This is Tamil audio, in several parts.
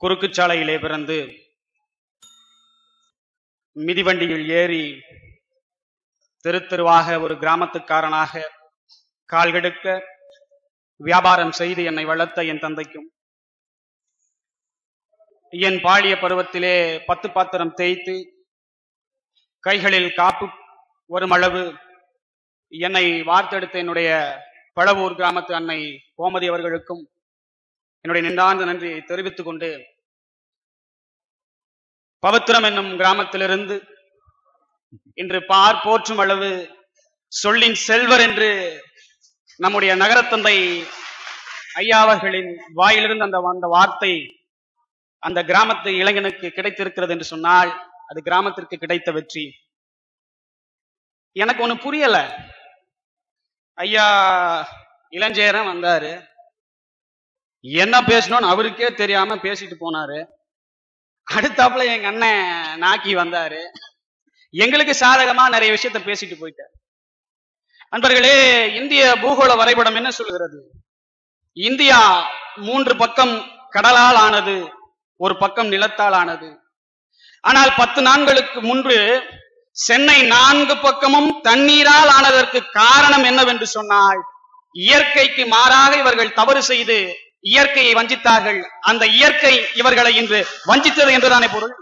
குறுக்குச்சாலையிலே பிறந்து மிதிவண்டியில் ஏறி தெரு தெருவாக ஒரு கிராமத்துக்காரனாக கால்கெடுக்க வியாபாரம் செய்து என்னை வளர்த்த என் தந்தைக்கும் என் பாலிய பருவத்திலே பத்து பாத்திரம் தேய்த்து கைகளில் காப்பு வரும் அளவு என்னை வார்த்தெடுத்த என்னுடைய பழவூர் கிராமத்து அன்னை கோமதி அவர்களுக்கும் என்னுடைய நின்றார்ந்த நன்றியை தெரிவித்துக் கொண்டு பவித்திரம் என்னும் கிராமத்திலிருந்து இன்று பார் போற்றும் அளவு சொல்லின் செல்வர் என்று நம்முடைய நகரத்தந்தை ஐயா அவர்களின் வாயிலிருந்து அந்த அந்த வார்த்தை அந்த கிராமத்து இளைஞனுக்கு கிடைத்திருக்கிறது என்று சொன்னால் அது கிராமத்திற்கு கிடைத்த வெற்றி எனக்கு ஒண்ணு புரியல ஐயா இளஞ்சேரன் வந்தாரு என்ன பேசணும்னு அவருக்கே தெரியாம பேசிட்டு போனாரு அடுத்தாப்புல எங்க அண்ணன் நாக்கி வந்தாரு எங்களுக்கு சாதகமா நிறைய விஷயத்த பேசிட்டு போயிட்டார் நண்பர்களே இந்திய பூகோள வரைபடம் என்ன சொல்கிறது இந்தியா மூன்று பக்கம் கடலால் ஆனது ஒரு பக்கம் நிலத்தால் ஆனது ஆனால் பத்து நாட்களுக்கு முன்பு சென்னை நான்கு பக்கமும் தண்ணீரால் ஆனதற்கு காரணம் என்னவென்று சொன்னால் இயற்கைக்கு மாறாக இவர்கள் தவறு செய்து இயற்கையை வஞ்சித்தார்கள் அந்த இயற்கை இவர்களை இன்று வஞ்சித்தது என்றுதானே பொருள்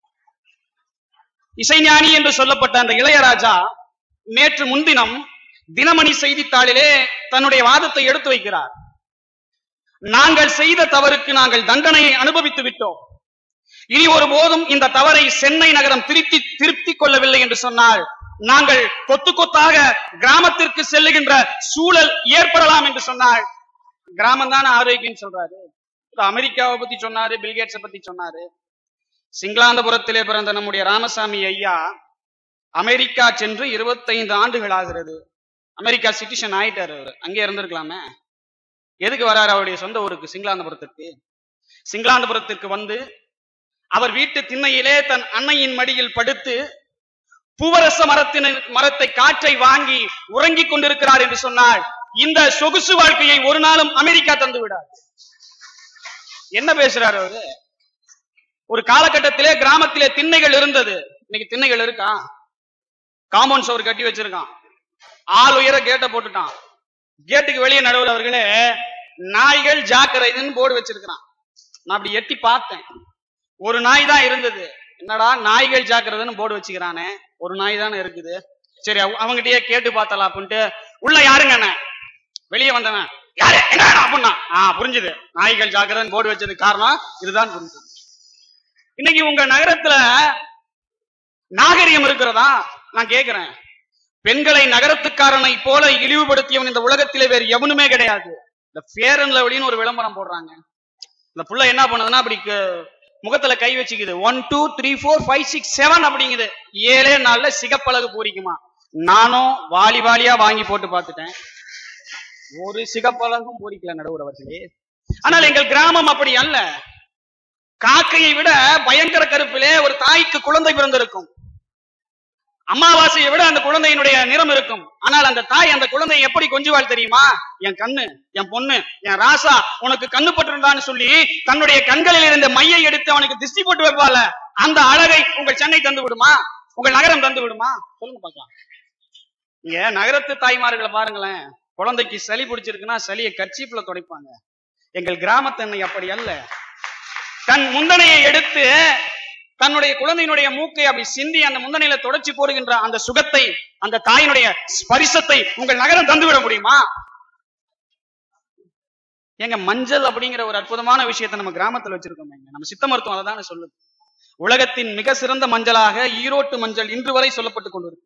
இசைஞானி என்று சொல்லப்பட்ட அந்த இளையராஜா நேற்று முன்தினம் தினமணி செய்தித்தாளிலே தன்னுடைய வாதத்தை எடுத்து வைக்கிறார் நாங்கள் செய்த தவறுக்கு நாங்கள் தண்டனையை அனுபவித்து விட்டோம் இனி ஒருபோதும் இந்த தவறை சென்னை நகரம் திருத்தி திருத்திக் கொள்ளவில்லை என்று சொன்னால் நாங்கள் கொத்து கொத்தாக கிராமத்திற்கு செல்லுகின்ற சூழல் ஏற்படலாம் என்று சொன்னால் கிராமம் தானே ஆரோக்கியம் சொல்றாரு இப்ப அமெரிக்காவை பத்தி சொன்னாரு பில்கேட்ஸ பத்தி சொன்னாரு சிங்களாந்தபுரத்திலே பிறந்த நம்முடைய ராமசாமி ஐயா அமெரிக்கா சென்று இருபத்தைந்து ஆண்டுகள் ஆகிறது அமெரிக்கா சிட்டிசன் ஆயிட்டாரு அவரு அங்கே இருந்திருக்கலாமே எதுக்கு வராரு அவருடைய சொந்த ஊருக்கு சிங்களாந்தபுரத்திற்கு சிங்களாந்தபுரத்திற்கு வந்து அவர் வீட்டு திண்ணையிலே தன் அன்னையின் மடியில் படுத்து பூவரச மரத்தின் மரத்தை காற்றை வாங்கி உறங்கிக் கொண்டிருக்கிறார் என்று சொன்னால் இந்த சொகுசு வாழ்க்கையை ஒரு நாளும் அமெரிக்கா தந்து விடாது என்ன பேசுறாரு அவரு ஒரு காலகட்டத்திலே கிராமத்திலே திண்ணைகள் இருந்தது இன்னைக்கு திண்ணைகள் இருக்கா காம்பவுண்ட் சவர் கட்டி வச்சிருக்கான் ஆள் உயர கேட்டை போட்டுட்டான் கேட்டுக்கு வெளியே நடுவர் அவர்களே நாய்கள் ஜாக்கிரதைன்னு போர்டு வச்சிருக்கிறான் நான் அப்படி எட்டி பார்த்தேன் ஒரு நாய் தான் இருந்தது என்னடா நாய்கள் ஜாக்கிரதைன்னு போர்டு வச்சுக்கிறானே ஒரு நாய் தானே இருக்குது சரி அவ- அவங்கிட்டயே கேட்டு பார்த்தலாம் அப்படின்ட்டு உள்ள யாருங்க அண்ணே? வெளியே வந்தவன் யாரு என்ன வேணும் அப்படின்னா ஆ புரிஞ்சுது நாய்கள் ஜாக்கிரதைன்னு போர்டு வச்சதுக்கு காரணம் இதுதான் புரிஞ்சுது இன்னைக்கு உங்க நகரத்துல நாகரிகம் இருக்கிறதா நான் கேக்குறேன் பெண்களை நகரத்துக்காரனை போல இழிவுபடுத்தியவன் இந்த உலகத்திலே வேறு எவனுமே கிடையாது இந்த ஃபேர் அண்ட் லவ்லின்னு ஒரு விளம்பரம் போடுறாங்க இந்த புள்ள என்ன பண்ணுதுன்னா அப்படி க- முகத்துல கை வச்சுக்குது one two three four five six seven அப்படிங்குது ஏழே நாள்ல சிகப்பழகு பூரிக்குமா நானும் வாலி வாலியா வாங்கி போட்டு பார்த்துட்டேன் ஒரு சிகப்பழகும் பூரிக்கல நடுவர் அவர்களே ஆனால் எங்கள் கிராமம் அப்படி அல்ல காக்கையை விட பயங்கர கருப்பிலே ஒரு தாய்க்கு குழந்தை பிறந்திருக்கும் அமாவாசையை விட அந்த குழந்தையினுடைய நிறம் இருக்கும் ஆனால் அந்த தாய் அந்த குழந்தையை எப்படி கொஞ்சுவாள் தெரியுமா என் கண்ணு என் பொண்ணு என் ராசா உனக்கு கண்ணு பட்டிருந்தான்னு சொல்லி தன்னுடைய கண்களில் இருந்த மையை எடுத்து அவனுக்கு திஷ்டி போட்டு வைப்பால அந்த அழகை உங்கள் சென்னை தந்து விடுமா உங்கள் நகரம் தந்து விடுமா சொல்லுங்க பார்க்கலாம் இங்க நகரத்து தாய்மார்களை பாருங்களேன் குழந்தைக்கு சளி பிடிச்சிருக்குன்னா சளியை கர்ச்சீப்ல துடைப்பாங்க எங்கள் கிராமத்தன்னை அப்படி அல்ல தன் முந்தனையை எடுத்து தன்னுடைய குழந்தையினுடைய மூக்கை அப்படி சிந்தி அந்த முந்தனையில தொடச்சி போடுகின்ற அந்த சுகத்தை அந்த தாயினுடைய ஸ்பரிசத்தை உங்கள் நகரம் தந்துவிட முடியுமா ஏங்க மஞ்சள் அப்படிங்கிற ஒரு அற்புதமான விஷயத்தை நம்ம கிராமத்துல வச்சிருக்கோம் நம்ம சித்த மருத்துவம் அதை தானே சொல்லுது உலகத்தின் மிக சிறந்த மஞ்சளாக ஈரோட்டு மஞ்சள் இன்று வரை சொல்லப்பட்டுக் கொண்டிருக்கு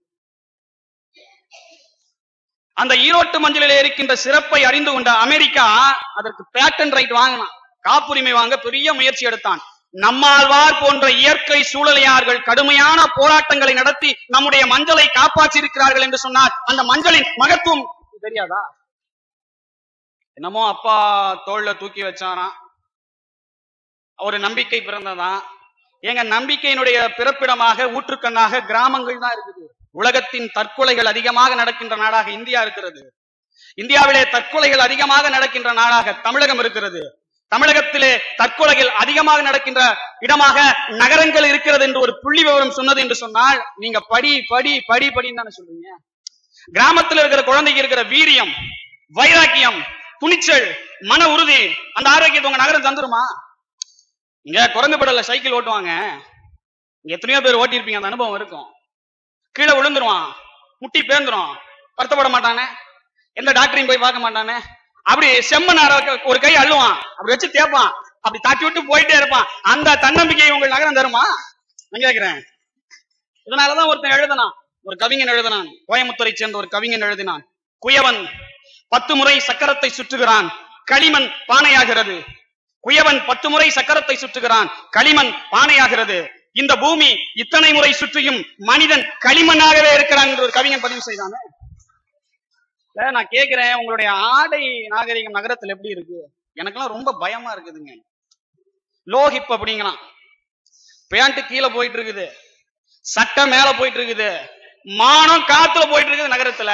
அந்த ஈரோட்டு மஞ்சளிலே இருக்கின்ற சிறப்பை அறிந்து கொண்ட அமெரிக்கா அதற்கு பேட்டன் ரைட் வாங்கினான் காப்புரிமை வாங்க பெரிய முயற்சி எடுத்தான் நம்மாழ்வார் போன்ற இயற்கை சூழலையார்கள் கடுமையான போராட்டங்களை நடத்தி நம்முடைய மஞ்சளை காப்பாற்றி இருக்கிறார்கள் என்று சொன்னார் அந்த மஞ்சளின் மகத்துவம் தெரியாதா என்னமோ அப்பா தோல்ல தூக்கி வச்சாராம் ஒரு நம்பிக்கை பிறந்ததான் எங்க நம்பிக்கையினுடைய பிறப்பிடமாக ஊற்றுக்கண்ணாக கிராமங்கள் தான் இருக்குது உலகத்தின் தற்கொலைகள் அதிகமாக நடக்கின்ற நாடாக இந்தியா இருக்கிறது இந்தியாவிலே தற்கொலைகள் அதிகமாக நடக்கின்ற நாடாக தமிழகம் இருக்கிறது தமிழகத்திலே தற்கொலைகள் அதிகமாக நடக்கின்ற இடமாக நகரங்கள் இருக்கிறது என்று ஒரு புள்ளி விவரம் சொன்னது என்று சொன்னால் நீங்க படி படி படி படின்னு தானே சொல்றீங்க கிராமத்தில் இருக்கிற குழந்தைக்கு இருக்கிற வீரியம் வைராக்கியம் துணிச்சல் மன உறுதி அந்த ஆரோக்கியத்தை உங்க நகரம் தந்துருமா இங்க குரங்கு படல சைக்கிள் ஓட்டுவாங்க இங்க எத்தனையோ பேர் ஓட்டியிருப்பீங்க அந்த அனுபவம் இருக்கும் கீழே விழுந்துருவான் முட்டி பேந்துரும் வருத்தப்பட மாட்டானே எந்த டாக்டரையும் போய் பார்க்க மாட்டானே அப்படி செம்மனார ஒரு கை அள்ளுவான் அப்படி வச்சு தேப்பான் அப்படி தாட்டி விட்டு போயிட்டே இருப்பான் அந்த தன்னம்பிக்கை உங்கள் நகரம் தருமா நான் கேக்குறேன் இதனாலதான் ஒருத்தன் எழுதினான் ஒரு கவிஞன் எழுதினான் கோயமுத்தூரை சேர்ந்த ஒரு கவிஞன் எழுதினான் குயவன் பத்து முறை சக்கரத்தை சுற்றுகிறான் களிமண் பானையாகிறது குயவன் பத்து முறை சக்கரத்தை சுற்றுகிறான் களிமண் பானையாகிறது இந்த பூமி இத்தனை முறை சுற்றியும் மனிதன் களிமண்ணாகவே இருக்கிறான் என்று ஒரு கவிஞன் பதிவு செய்தானே இல்ல, நான் கேக்குறேன் உங்களுடைய ஆடை நாகரிகம் நகரத்துல எப்படி இருக்கு எனக்கெல்லாம் ரொம்ப பயமா இருக்குதுங்க லோ ஹிப் அப்படிங்கிறான் பேண்ட் கீழே போயிட்டு இருக்குது சட்டை மேல போயிட்டு இருக்குது மானம் காத்துல போயிட்டு இருக்குது நகரத்துல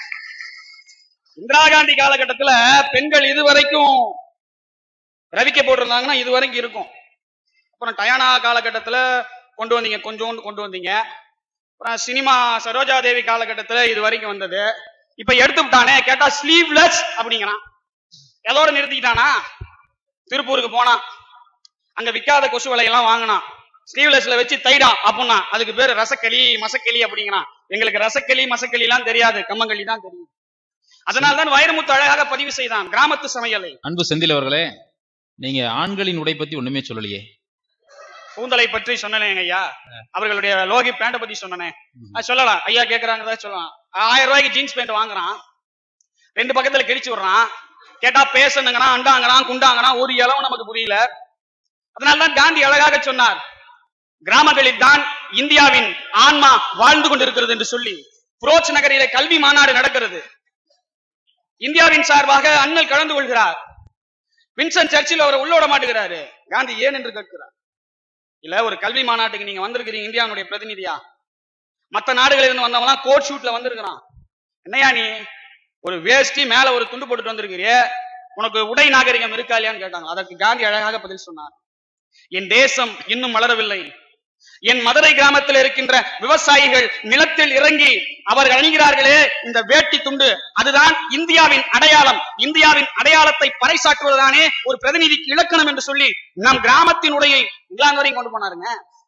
இந்திரா காந்தி காலகட்டத்துல பெண்கள் இதுவரைக்கும் ரவிக்க போட்டிருந்தாங்கன்னா இது வரைக்கும் இருக்கும் அப்புறம் டயானா காலகட்டத்துல கொண்டு வந்தீங்க கொஞ்சோண்டு கொண்டு வந்தீங்க அப்புறம் சினிமா சரோஜா தேவி காலகட்டத்துல இது வரைக்கும் வந்தது இப்ப எடுத்து விட்டானே கேட்டா ஸ்லீவ்லெஸ் அப்படிங்கிறான் எதோட நிறுத்திக்கிட்டானா திருப்பூருக்கு போனான் அங்க விக்காத கொசு வலையெல்லாம் வாங்கினான் ஸ்லீவ்லெஸ்ல வச்சு தைடா அப்படின்னா அதுக்கு பேரு ரசக்களி மசக்களி அப்படிங்கிறான் எங்களுக்கு ரசக்களி மசக்களி எல்லாம் தெரியாது கம்மங்களி தான் தெரியும் அதனால தான் வைரமுத்து அழகாக பதிவு செய்தான் கிராமத்து சமையலை அன்பு செந்தில் அவர்களே நீங்க ஆண்களின் உடை பத்தி ஒண்ணுமே சொல்லலையே கூந்தலை பற்றி சொன்னேன் ஐயா அவர்களுடைய லோகி பேண்ட பத்தி சொன்னேன் அது சொல்லலாம் ஐயா கேக்குறாங்க சொல்லலாம் ஆயிரம் ரூபாய்க்கு ஜீன்ஸ் பேண்ட் வாங்குறான் ரெண்டு பக்கத்துல கிழிச்சு விடுறான் கேட்டா பேசணுங்கிறான் அண்டாங்கிறான் குண்டாங்கிறான் ஒரு இளவும் நமக்கு புரியல அதனால்தான் காந்தி அழகாக சொன்னார் கிராமங்களில் தான் இந்தியாவின் ஆன்மா வாழ்ந்து கொண்டிருக்கிறது என்று சொல்லி புரோச் நகரிலே கல்வி மாநாடு நடக்கிறது இந்தியாவின் சார்பாக அண்ணல் கலந்து கொள்கிறார் வின்சன் சர்ச்சில் அவரை உள்ளோட மாட்டுகிறாரு காந்தி ஏன் என்று கேட்கிறார் இல்ல ஒரு கல்வி மாநாட்டுக்கு நீங்க வந்திருக்கிறீங்க இந்தியாவுடைய பிரதிநிதியா மத்த நாடுகளில் இருந்து வந்தவங்க கோட் ஷூட்ல வந்திருக்கிறான் என்னையா நீ ஒரு வேஷ்டி மேல ஒரு துண்டு போட்டுட்டு வந்திருக்கிறியே உனக்கு உடை நாகரிகம் இருக்கா இல்லையான்னு கேட்டாங்க அதற்கு காந்தி அழகாக பதில் சொன்னார் என் தேசம் இன்னும் வளரவில்லை என் மதுரை கிராமத்தில் இருக்கின்ற விவசாயிகள் நிலத்தில் இறங்கி அவர்கள் அணிகிறார்களே இந்த வேட்டி துண்டு அதுதான் இந்தியாவின் அடையாளம் இந்தியாவின் அடையாளத்தை பறைசாற்றுவதுதானே ஒரு பிரதிநிதிக்கு இலக்கணம் என்று சொல்லி நம் கிராமத்தின் உடையை இங்கிலாந்து வரையும் கொண்டு போனாருங்க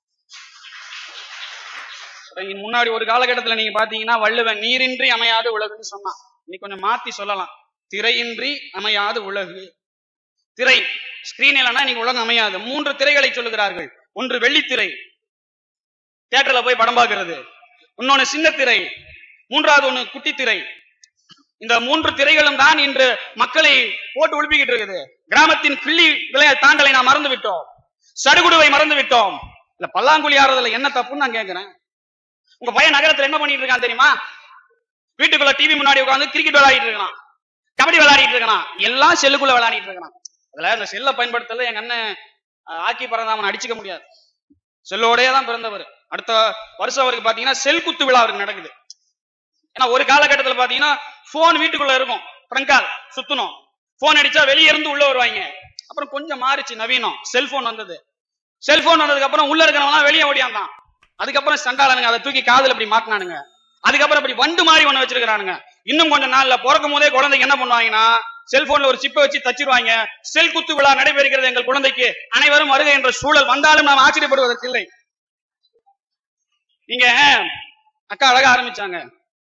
இங்க முன்னாடி ஒரு காலகட்டத்துல நீங்க பாத்தீங்கன்னா வள்ளுவன் நீரின்றி அமையாது உலகுன்னு சொன்னான் இன்னைக்கு கொஞ்சம் மாத்தி சொல்லலாம் திரையின்றி அமையாது உலகு திரை ஸ்கிரீன் இல்லைன்னா இன்னைக்கு உலகம் அமையாது மூன்று திரைகளை சொல்லுகிறார்கள் ஒன்று வெள்ளித்திரை தியேட்டர்ல போய் படம் பார்க்கிறது இன்னொன்னு சின்ன திரை மூன்றாவது ஒண்ணு குட்டி திரை இந்த மூன்று திரைகளும் தான் இன்று மக்களை போட்டு ஒழுப்பிக்கிட்டு இருக்குது கிராமத்தின் கிள்ளி விளைய தாண்டலை நாம் மறந்து விட்டோம் சடுகுடுவை மறந்து விட்டோம் இல்ல பல்லாங்குழி ஆடுறதுல என்ன தப்புன்னு நான் கேட்கிறேன் உங்க பையன் நகரத்துல என்ன பண்ணிட்டு இருக்கான் தெரியுமா வீட்டுக்குள்ள டிவி முன்னாடி உட்கார்ந்து கிரிக்கெட் விளையாடிட்டு இருக்கான் கபடி விளையாடிட்டு இருக்கான் எல்லாம் செல்லுக்குள்ள விளையாடிட்டு இருக்கான் அதுல இந்த செல்லை பயன்படுத்தல எங்க அண்ணன் அஹ், ஆக்கி பறந்தாமன் அடிச்சுக்க முடியாது செல்லோடயே தான் பிறந்தவர் அடுத்த வருஷம் அவருக்கு பாத்தீங்கன்னா செல் குத்து விழா அவருக்கு நடக்குது ஏன்னா ஒரு காலகட்டத்துல பாத்தீங்கன்னா போன் வீட்டுக்குள்ள இருக்கும் ட்ரங்கால் சுத்தணும் போன் அடிச்சா வெளியே இருந்து உள்ள வருவாங்க அப்புறம் கொஞ்சம் மாறிச்சு நவீனம் செல்போன் வந்தது செல்போன் வந்ததுக்கு அப்புறம் உள்ள இருக்கிறவங்க வெளியே ஓடியாந்தான் அதுக்கப்புறம் சண்டாளனுங்க அதை தூக்கி காதுல இப்படி மாட்டினானுங்க அதுக்கப்புறம் இப்படி வண்டு மாதிரி ஒண்ணு வச்சிருக்கானுங்க இன்னும் கொஞ்ச நாள்ல பிறக்கும் போதே குழந்தைக்கு என்ன பண்ணுவாங்கன்னா செல்போன்ல ஒரு சிப்பை வச்சு தச்சிருவாங்க செல் குத்து விழா நடைபெறுகிறது எங்கள் குழந்தைக்கு அனைவரும் வருகை என்ற சூழல் வந்தாலும் நாம் ஆச்சரியப்படுவதற்கு இல்லை நீங்க அக்கா அழகா ஆரம்பிச்சாங்க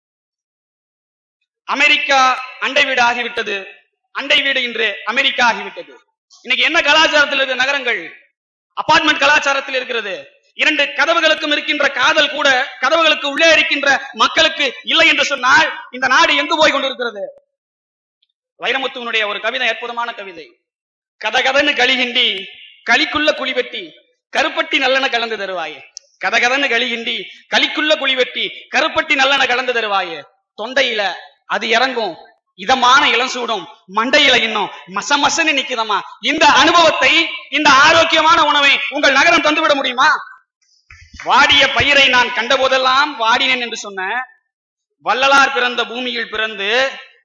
அமெரிக்கா அண்டை வீடு ஆகிவிட்டது அண்டை வீடு இன்று அமெரிக்கா ஆகிவிட்டது இன்னைக்கு என்ன கலாச்சாரத்தில் இருக்கிற நகரங்கள் அபார்ட்மெண்ட் கலாச்சாரத்தில் இருக்கிறது இரண்டு கதவுகளுக்கும் இருக்கின்ற காதல் கூட கதவுகளுக்கு உள்ளே இருக்கின்ற மக்களுக்கு இல்லை என்று சொன்னால் இந்த நாடு எங்கு போய் கொண்டிருக்கிறது வைரமுத்துவனுடைய ஒரு கவிதை அற்புதமான கவிதை கதகதன்னு களிகிண்டி களிக்குள்ள குழி வெட்டி கருப்பட்டி நல்லெண்ண கலந்து தருவாயே கதகதன்னு களிகிண்டி களிக்குள்ள குழி வெட்டி கருப்பட்டி நல்லெண்ண கலந்து தருவாயே தொண்டையில அது இறங்கும் இதமான இளசூடும் மண்டையில இன்னும் மச மசன்னு நிக்குதம்மா இந்த அனுபவத்தை இந்த ஆரோக்கியமான உணவை உங்கள் நகரம் தந்துவிட முடியுமா வாடிய பயிரை நான் கண்டபோதெல்லாம் வாடினேன் என்று சொன்ன வள்ளலார் பிறந்த பூமியில் பிறந்து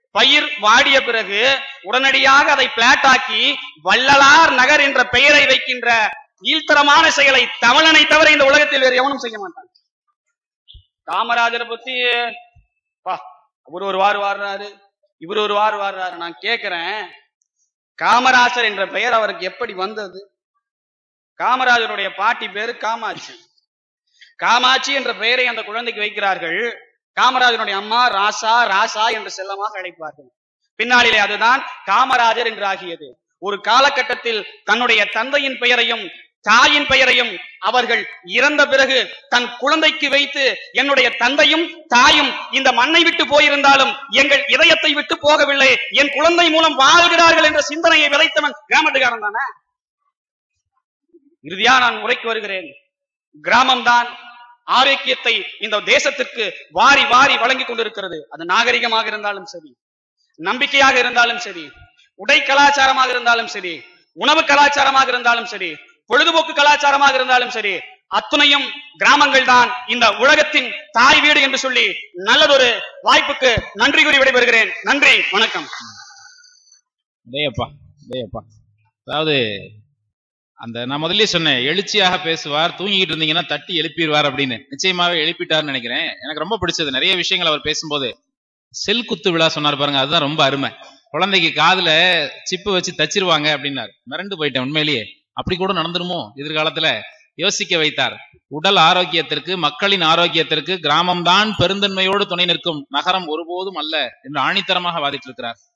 பயிர் வாடிய பிறகு உடனடியாக அதை பிளாட் ஆக்கி வள்ளலார் நகர் என்ற பெயரை வைக்கின்ற கீழ்த்தரமான செயலை தமிழனை தவிர இந்த உலகத்தில் வேறு எவனும் செய்ய மாட்டான் காமராஜரை பத்தி பா அவர் ஒரு வார் வாடுறாரு இவர் ஒரு வார் வாடுறாரு நான் கேக்குறேன் காமராஜர் என்ற பெயர் அவருக்கு எப்படி வந்தது காமராஜருடைய பாட்டி பேரு காமாட்சி காமாட்சி என்ற பெயரை அந்த குழந்தைக்கு வைக்கிறார்கள் காமராஜருடைய அம்மா ராசா ராசா என்று செல்லமாக அழைப்பார்கள் பின்னாளிலே அதுதான் காமராஜர் என்று ஆகியது ஒரு காலகட்டத்தில் தன்னுடைய தந்தையின் பெயரையும் தாயின் பெயரையும் அவர்கள் இறந்த பிறகு தன் குழந்தைக்கு வைத்து என்னுடைய தந்தையும் தாயும் இந்த மண்ணை விட்டு போயிருந்தாலும் எங்கள் இதயத்தை விட்டு போகவில்லை என் குழந்தை மூலம் வாழ்கிறார்கள் என்ற சிந்தனையை விதைத்தவன் கிராமத்துக்காரன் தானே இறுதியா நான் முறைக்கு வருகிறேன் கிராமம்தான் ஆரோக்கியத்தை இந்த தேசத்திற்கு வாரி வாரி வழங்கி கொண்டிருக்கிறது அது நாகரிகமாக இருந்தாலும் சரி நம்பிக்கையாக இருந்தாலும் சரி உடை கலாச்சாரமாக இருந்தாலும் சரி உணவு கலாச்சாரமாக இருந்தாலும் சரி பொழுதுபோக்கு கலாச்சாரமாக இருந்தாலும் சரி அத்துணையும் கிராமங்கள் தான் இந்த உலகத்தின் தாய் வீடு என்று சொல்லி நல்லதொரு வாய்ப்புக்கு நன்றி கூறி விடைபெறுகிறேன் நன்றி வணக்கம் டேயப்பா டேயப்பா அதாவது அந்த நான் முதல்லயே சொன்னேன் எழுச்சியாக பேசுவார் தூங்கிட்டு இருந்தீங்கன்னா தட்டி எழுப்பிடுவார் அப்படின்னு நிச்சயமாவே எழுப்பிட்டாருன்னு நினைக்கிறேன் எனக்கு ரொம்ப பிடிச்சது நிறைய விஷயங்கள் அவர் பேசும்போது செல் குத்து விழா சொன்னார் பாருங்க அதுதான் ரொம்ப அருமை குழந்தைக்கு காதுல சிப்பு வச்சு தச்சிருவாங்க அப்படின்னாரு மிரண்டு போயிட்டேன் உண்மையிலேயே அப்படி கூட நடந்துருமோ எதிர்காலத்துல யோசிக்க வைத்தார் உடல் ஆரோக்கியத்திற்கு மக்களின் ஆரோக்கியத்திற்கு கிராமம்தான் பெருந்தன்மையோடு துணை நிற்கும் நகரம் ஒருபோதும் அல்ல என்று ஆணித்தரமாக வாதிட்டிருக்கிறார்